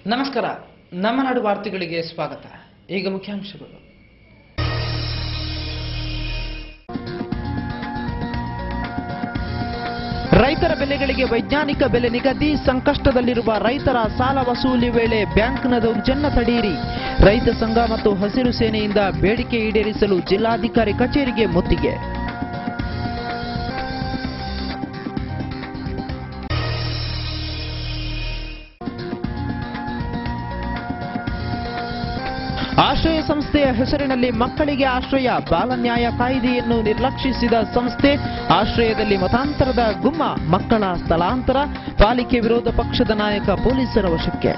ನಮಸ್ಕಾರ ನಮ್ಮ ನಾಡು ವಾರ್ತೆಗಳಿಗೆ ಸ್ವಾಗತ ಈಗ ಮುಖ್ಯಾಂಶಗಳು ರೈತರ ಬೆಲೆಗಳಿಗೆ ವೈಜ್ಞಾನಿಕ ಬೆಲೆ ನಿಗದಿ ಸಂಕಷ್ಟದಲ್ಲಿರುವ ರೈತರ ಸಾಲ ವಸೂಲಿ ವೇಳೆ ಬ್ಯಾಂಕ್ನ ದೌರ್ಜನ್ಯ ತಡೆಯಿರಿ ರೈತ ಸಂಘ ಮತ್ತು ಹಸಿರು ಸೇನೆಯಿಂದ ಬೇಡಿಕೆ ಈಡೇರಿಸಲು ಜಿಲ್ಲಾಧಿಕಾರಿ ಕಚೇರಿಗೆ ಮುತ್ತಿಗೆ ಆಶ್ರಯ ಸಂಸ್ಥೆಯ ಹೆಸರಿನಲ್ಲಿ ಮಕ್ಕಳಿಗೆ ಆಶ್ರಯ ಬಾಲನ್ಯಾಯ ಕಾಯ್ದೆಯನ್ನು ನಿರ್ಲಕ್ಷಿಸಿದ ಸಂಸ್ಥೆ ಆಶ್ರಯದಲ್ಲಿ ಮತಾಂತರದ ಗುಮ್ಮ ಮಕ್ಕಳ ಸ್ಥಳಾಂತರ ಪಾಲಿಕೆ ವಿರೋಧ ಪಕ್ಷದ ನಾಯಕ ಪೊಲೀಸರ ವಶಕ್ಕೆ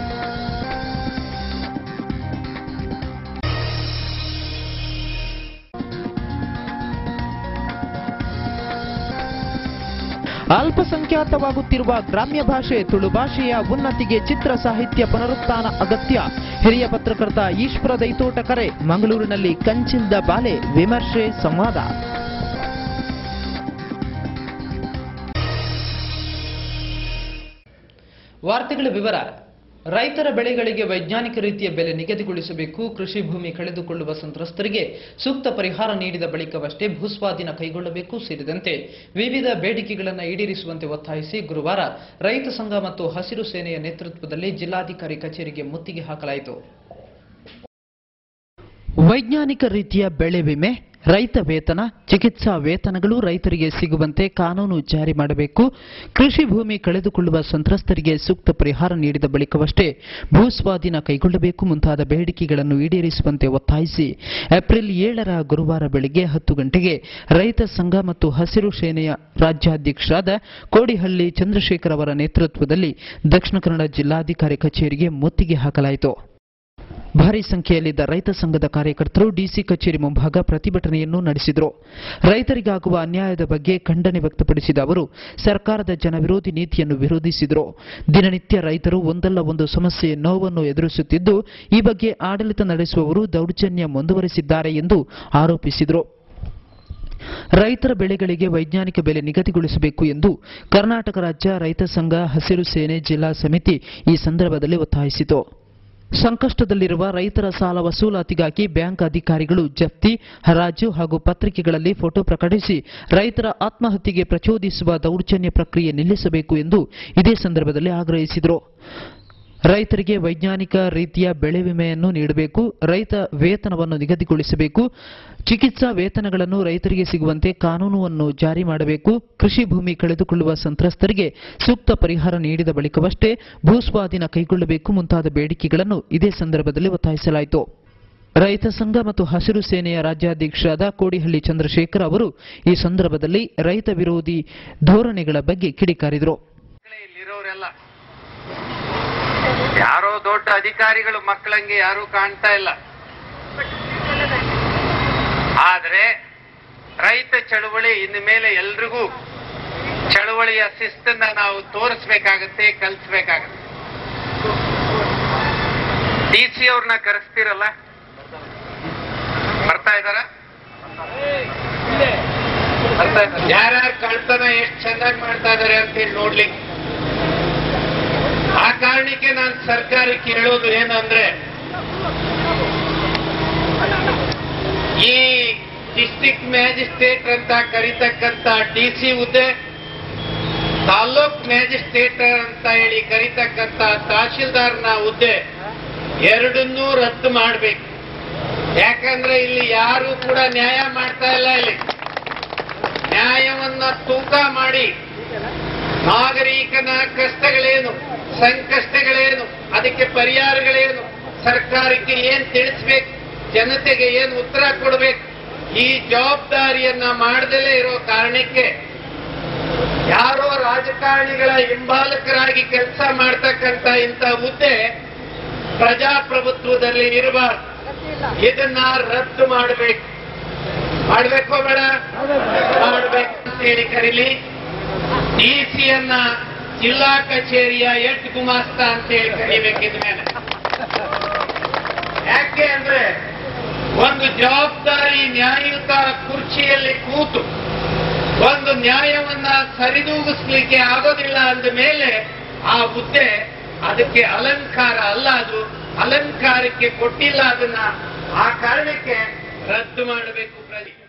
ಅಲ್ಪಸಂಖ್ಯಾತವಾಗುತ್ತಿರುವ ಗ್ರಾಮ್ಯ ಭಾಷೆ ತುಳು ಭಾಷೆಯ ಉನ್ನತಿಗೆ ಚಿತ್ರ ಸಾಹಿತ್ಯ ಪುನರುತ್ಥಾನ ಅಗತ್ಯ ಹಿರಿಯ ಪತ್ರಕರ್ತ ಈಶ್ವರ ದೈತೋಟ ಕರೆ ಮಂಗಳೂರಿನಲ್ಲಿ ಕಂಚಿಲ್ದ ಬಾಲೆ ವಿಮರ್ಶೆ ಸಂವಾದ ವಾರ್ತೆಗಳ ವಿವರ ರೈತರ ಬೆಳೆಗಳಿಗೆ ವೈಜ್ಞಾನಿಕ ರೀತಿಯ ಬೆಲೆ ನಿಗದಿಗೊಳಿಸಬೇಕು ಕೃಷಿ ಭೂಮಿ ಕಳೆದುಕೊಳ್ಳುವ ಸಂತ್ರಸ್ತರಿಗೆ ಸೂಕ್ತ ಪರಿಹಾರ ನೀಡಿದ ಬಳಿಕವಷ್ಟೇ ಭೂಸ್ವಾಧೀನ ಕೈಗೊಳ್ಳಬೇಕು ಸೇರಿದಂತೆ ವಿವಿಧ ಬೇಡಿಕೆಗಳನ್ನು ಈಡೇರಿಸುವಂತೆ ಒತ್ತಾಯಿಸಿ ಗುರುವಾರ ರೈತ ಸಂಘ ಮತ್ತು ಹಸಿರು ಸೇನೆಯ ನೇತೃತ್ವದಲ್ಲಿ ಜಿಲ್ಲಾಧಿಕಾರಿ ಕಚೇರಿಗೆ ಮುತ್ತಿಗೆ ಹಾಕಲಾಯಿತು ವೈಜ್ಞಾನಿಕ ರೀತಿಯ ಬೆಳೆ ವಿಮೆ ರೈತ ವೇತನ ಚಿಕಿತ್ಸಾ ವೇತನಗಳು ರೈತರಿಗೆ ಸಿಗುವಂತೆ ಕಾನೂನು ಜಾರಿ ಮಾಡಬೇಕು ಕೃಷಿ ಭೂಮಿ ಕಳೆದುಕೊಳ್ಳುವ ಸಂತ್ರಸ್ತರಿಗೆ ಸೂಕ್ತ ಪರಿಹಾರ ನೀಡಿದ ಬಳಿಕವಷ್ಟೇ ಭೂಸ್ವಾಧೀನ ಕೈಗೊಳ್ಳಬೇಕು ಮುಂತಾದ ಬೇಡಿಕೆಗಳನ್ನು ಈಡೇರಿಸುವಂತೆ ಒತ್ತಾಯಿಸಿ ಏಪ್ರಿಲ್ ಏಳರ ಗುರುವಾರ ಬೆಳಗ್ಗೆ ಹತ್ತು ಗಂಟೆಗೆ ರೈತ ಸಂಘ ಮತ್ತು ಹಸಿರು ಸೇನೆಯ ರಾಜ್ಯಾಧ್ಯಕ್ಷರಾದ ಕೋಡಿಹಳ್ಳಿ ಚಂದ್ರಶೇಖರ್ ಅವರ ನೇತೃತ್ವದಲ್ಲಿ ದಕ್ಷಿಣ ಕನ್ನಡ ಜಿಲ್ಲಾಧಿಕಾರಿ ಕಚೇರಿಗೆ ಮುತ್ತಿಗೆ ಹಾಕಲಾಯಿತು ಭಾರಿ ಸಂಖ್ಯೆಯಲ್ಲಿದ್ದ ರೈತ ಸಂಘದ ಕಾರ್ಯಕರ್ತರು ಡಿಸಿ ಕಚೇರಿ ಮುಂಭಾಗ ಪ್ರತಿಭಟನೆಯನ್ನು ನಡೆಸಿದರು ರೈತರಿಗಾಗುವ ಅನ್ಯಾಯದ ಬಗ್ಗೆ ಖಂಡನೆ ವ್ಯಕ್ತಪಡಿಸಿದ ಅವರು ಸರ್ಕಾರದ ಜನವಿರೋಧಿ ನೀತಿಯನ್ನು ವಿರೋಧಿಸಿದರು ದಿನನಿತ್ಯ ರೈತರು ಒಂದಲ್ಲ ಒಂದು ಸಮಸ್ಯೆ ನೋವನ್ನು ಎದುರಿಸುತ್ತಿದ್ದು ಈ ಬಗ್ಗೆ ಆಡಳಿತ ನಡೆಸುವವರು ದೌರ್ಜನ್ಯ ಮುಂದುವರೆಸಿದ್ದಾರೆ ಎಂದು ಆರೋಪಿಸಿದರು ರೈತರ ಬೆಳೆಗಳಿಗೆ ವೈಜ್ಞಾನಿಕ ಬೆಲೆ ನಿಗದಿಗೊಳಿಸಬೇಕು ಎಂದು ಕರ್ನಾಟಕ ರಾಜ್ಯ ರೈತ ಸಂಘ ಹಸಿರು ಸೇನೆ ಜಿಲ್ಲಾ ಸಮಿತಿ ಈ ಸಂದರ್ಭದಲ್ಲಿ ಒತ್ತಾಯಿಸಿತು ಸಂಕಷ್ಟದಲ್ಲಿರುವ ರೈತರ ಸಾಲ ವಸೂಲಾತಿಗಾಗಿ ಬ್ಯಾಂಕ್ ಅಧಿಕಾರಿಗಳು ಜಪ್ತಿ ಹರಾಜು ಹಾಗೂ ಪತ್ರಿಕೆಗಳಲ್ಲಿ ಫೋಟೋ ಪ್ರಕಟಿಸಿ ರೈತರ ಆತ್ಮಹತ್ಯೆಗೆ ಪ್ರಚೋದಿಸುವ ದೌರ್ಜನ್ಯ ಪ್ರಕ್ರಿಯೆ ನಿಲ್ಲಿಸಬೇಕು ಎಂದು ಇದೇ ಸಂದರ್ಭದಲ್ಲಿ ಆಗ್ರಹಿಸಿದರು ರೈತರಿಗೆ ವೈಜ್ಞಾನಿಕ ರೀತಿಯ ಬೆಳೆ ವಿಮೆಯನ್ನು ನೀಡಬೇಕು ರೈತ ವೇತನವನ್ನು ನಿಗದಿಗೊಳಿಸಬೇಕು ಚಿಕಿತ್ಸಾ ವೇತನಗಳನ್ನು ರೈತರಿಗೆ ಸಿಗುವಂತೆ ಕಾನೂನನ್ನು ಜಾರಿ ಮಾಡಬೇಕು ಕೃಷಿ ಭೂಮಿ ಕಳೆದುಕೊಳ್ಳುವ ಸಂತ್ರಸ್ತರಿಗೆ ಸೂಕ್ತ ಪರಿಹಾರ ನೀಡಿದ ಬಳಿಕವಷ್ಟೇ ಭೂಸ್ವಾಧೀನ ಕೈಗೊಳ್ಳಬೇಕು ಮುಂತಾದ ಬೇಡಿಕೆಗಳನ್ನು ಇದೇ ಸಂದರ್ಭದಲ್ಲಿ ಒತ್ತಾಯಿಸಲಾಯಿತು ರೈತ ಸಂಘ ಮತ್ತು ಹಸಿರು ಸೇನೆಯ ರಾಜ್ಯಾಧ್ಯಕ್ಷರಾದ ಕೋಡಿಹಳ್ಳಿ ಚಂದ್ರಶೇಖರ್ ಅವರು ಈ ಸಂದರ್ಭದಲ್ಲಿ ರೈತ ವಿರೋಧಿ ಧೋರಣೆಗಳ ಬಗ್ಗೆ ಕಿಡಿಕಾರಿದರು ಮಕ್ಕಳೇ ಇಲ್ಲಿರೋರೆಲ್ಲ ಯಾರೋ ದೊಡ್ಡ ಅಧಿಕಾರಿಗಳು ಮಕ್ಕಳಂಗೆ ಯಾರು ಕಾಣ್ತಾ ಇಲ್ಲ ಆದ್ರೆ ರೈತ ಚಳುವಳಿ ಇನ್ನು ಮೇಲೆ ಎಲ್ರಿಗೂ ಚಳುವಳಿಯ ಶಿಸ್ತನ್ನ ನಾವು ತೋರಿಸ್ಬೇಕಾಗತ್ತೆ ಕಲಿಸ್ಬೇಕಾಗತ್ತೆ ಡಿ ಸಿ ಅವ್ರನ್ನ ಕರೆಸ್ತಿರಲ್ಲ ಬರ್ತಾ ಇದಾರ ಯಾರ್ಯಾರು ಕಳ್ತನ ಎಷ್ಟು ಚೆನ್ನಾಗಿ ಮಾಡ್ತಾ ಇದಾರೆ ಅಂತೇಳಿ ನೋಡ್ಲಿಕ್ಕೆ ಆ ಕಾರಣಕ್ಕೆ ನಾನು ಸರ್ಕಾರಕ್ಕೆ ಹೇಳೋದು ಏನಂದ್ರೆ ಈ ಡಿಸ್ಟ್ರಿಕ್ಟ್ ಮ್ಯಾಜಿಸ್ಟ್ರೇಟ್ ಅಂತ ಕರಿತಕ್ಕಂತ ಡಿ ಸಿ ಹುದ್ದೆ ತಾಲೂಕ್ ಮ್ಯಾಜಿಸ್ಟ್ರೇಟ್ ಅಂತ ಹೇಳಿ ಕರಿತಕ್ಕಂತ ತಹಶೀಲ್ದಾರ್ನ ಹುದ್ದೆ ಎರಡನ್ನೂ ರದ್ದು ಮಾಡಬೇಕು ಯಾಕಂದ್ರೆ ಇಲ್ಲಿ ಯಾರು ಕೂಡ ನ್ಯಾಯ ಮಾಡ್ತಾ ಇಲ್ಲ ಇಲ್ಲಿ ನ್ಯಾಯವನ್ನ ತೂಕ ಮಾಡಿ ನಾಗರಿಕನ ಕಷ್ಟಗಳೇನು ಸಂಕಷ್ಟಗಳೇನು ಅದಕ್ಕೆ ಪರಿಹಾರಗಳೇನು ಸರ್ಕಾರಕ್ಕೆ ಏನ್ ತಿಳಿಸ್ಬೇಕು ಜನತೆಗೆ ಏನು ಉತ್ತರ ಕೊಡಬೇಕು ಈ ಜವಾಬ್ದಾರಿಯನ್ನ ಮಾಡದಲೇ ಇರೋ ಕಾರಣಕ್ಕೆ ಯಾರೋ ರಾಜಕಾರಣಿಗಳ ಹಿಂಬಾಲಕರಾಗಿ ಕೆಲಸ ಮಾಡ್ತಕ್ಕಂತ ಇಂಥ ಹುದ್ದೆ ಪ್ರಜಾಪ್ರಭುತ್ವದಲ್ಲಿ ಇರಬಾರ್ದು ಇದನ್ನ ರದ್ದು ಮಾಡಬೇಕು ಮಾಡ್ಬೇಕೋ ಬೇಡ ಮಾಡ್ಬೇಕು ಅಂತೇಳಿ ಕರೀಲಿ ಡಿಸಿಯನ್ನ ಜಿಲ್ಲಾ ಕಚೇರಿಯ ಎಟ್ ಗುಮಾಸ್ತ ಅಂತೇಳಿ ಕರಿಬೇಕಿದ ಮೇಲೆ ಯಾಕೆ ಅಂದ್ರೆ ಒಂದು ಜವಾಬ್ದಾರಿ ನ್ಯಾಯಯುತ ಕುರ್ಚಿಯಲ್ಲಿ ಕೂತು ಒಂದು ನ್ಯಾಯವನ್ನ ಸರಿದೂಗಿಸ್ಲಿಕ್ಕೆ ಆಗೋದಿಲ್ಲ ಅಂದ ಮೇಲೆ ಆ ಹುದ್ದೆ ಅದಕ್ಕೆ ಅಲಂಕಾರ ಅಲ್ಲ ಅದು ಅಲಂಕಾರಕ್ಕೆ ಕೊಟ್ಟಿಲ್ಲ ಅದನ್ನ ಆ ಕಾರಣಕ್ಕೆ ರದ್ದು ಮಾಡಬೇಕು ಪ್ರತಿ